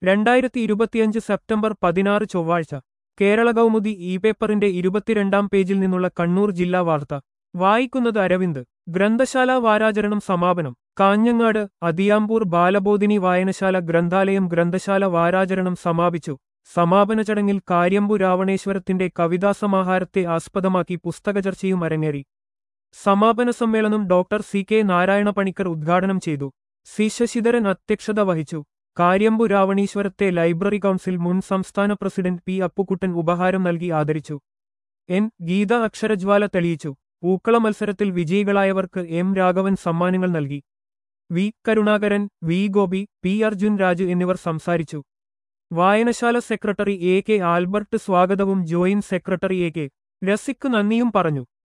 രണ്ടായിരത്തി ഇരുപത്തിയഞ്ച് സെപ്റ്റംബർ പതിനാറ് ചൊവ്വാഴ്ച കേരള കൗമുദി ഇ പേപ്പറിന്റെ ഇരുപത്തിരണ്ടാം പേജിൽ നിന്നുള്ള കണ്ണൂർ ജില്ലാ വാർത്ത വായിക്കുന്നത് അരവിന്ദ് ഗ്രന്ഥശാല വാരാചരണം സമാപനം കാഞ്ഞങ്ങാട് അതിയാമ്പൂർ ബാലബോധിനി വായനശാല ഗ്രന്ഥാലയം ഗ്രന്ഥശാല വാരാചരണം സമാപിച്ചു സമാപന ചടങ്ങിൽ കാര്യമ്പു രാവണേശ്വരത്തിന്റെ കവിതാസമാഹാരത്തെ ആസ്പദമാക്കി പുസ്തകചർച്ചയും അരങ്ങേറി സമാപന സമ്മേളനം doctor C K Narayana Panicker ഉദ്ഘാടനം ചെയ്തു സി ശശിധരൻ അധ്യക്ഷത വഹിച്ചു കാര്യമ്പു രാവണീശ്വരത്തെ ലൈബ്രറി കൗൺസിൽ മുൻ സംസ്ഥാന പ്രസിഡന്റ് പി അപ്പുക്കുട്ടൻ ഉപഹാരം നൽകി ആദരിച്ചു എൻ ഗീത അക്ഷരജ്വാല തെളിയിച്ചു പൂക്കള മത്സരത്തിൽ വിജയികളായവർക്ക് എം രാഘവൻ സമ്മാനങ്ങൾ നൽകി V Karunakaran V Gopi P Arjun Raju എന്നിവർ സംസാരിച്ചു വായനശാല സെക്രട്ടറി എ കെ ആൽബർട്ട് സ്വാഗതവും joint secretary A K Rasik നന്ദിയും പറഞ്ഞു